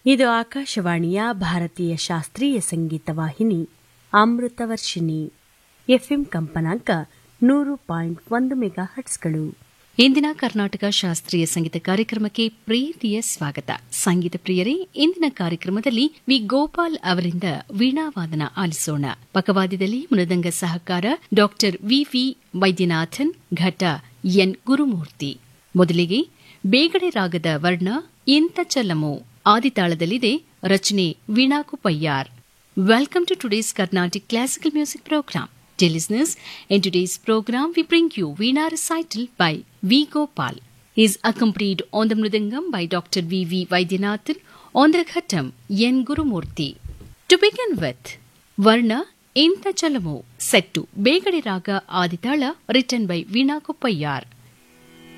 ಇದು ಆಕಾಶವಾಣಿಯ ಭಾರತೀಯ ಶಾಸ್ತ್ರೀಯ ಸಂಗೀತ ವಾಹಿನಿ ಅಮೃತವರ್ಷಿಣಿ ಎಫ್ಎಂ ಕಂಪನಾಂಕ ನೂರು ಪಾಯಿಂಟ್ ಒಂದು ಮೆಗಾ ಹಟ್ಸ್ಗಳು ಇಂದಿನ ಕರ್ನಾಟಕ ಶಾಸ್ತ್ರೀಯ ಸಂಗೀತ ಕಾರ್ಯಕ್ರಮಕ್ಕೆ ಪ್ರೀತಿಯ ಸ್ವಾಗತ ಸಂಗೀತ ಪ್ರಿಯರೇ ಇಂದಿನ ಕಾರ್ಯಕ್ರಮದಲ್ಲಿ ವಿ ಗೋಪಾಲ್ ಅವರಿಂದ ವೀಣಾವಾದನ ಆಲಿಸೋಣ ಪಕವಾದ್ಯದಲ್ಲಿ ಮೃದಂಗ ಸಹಕಾರ ಡಾಕ್ಟರ್ ವಿವಿ ವೈದ್ಯನಾಥನ್ ಘಟ ಎನ್ ಗುರುಮೂರ್ತಿ ಮೊದಲಿಗೆ ಬೇಗಡೆ ರಾಗದ ವರ್ಣ ಇಂತ ಚಲಮು ಆದಿತಾಳದಲ್ಲಿದೆ ರಚನೆ Veena Kuppayyar welcome to today's Carnatic classical music programme Dear listeners, in today's program we bring you Veena recital by V. Gopal. He is accompanied on the Mridangam by Dr. V. V. Vaidyanathan, on the Ghatam N. Gurumurthy. To begin with, Varna Inta Chalamu, set to Begade Raga Aditala, written by Veena Koppayar.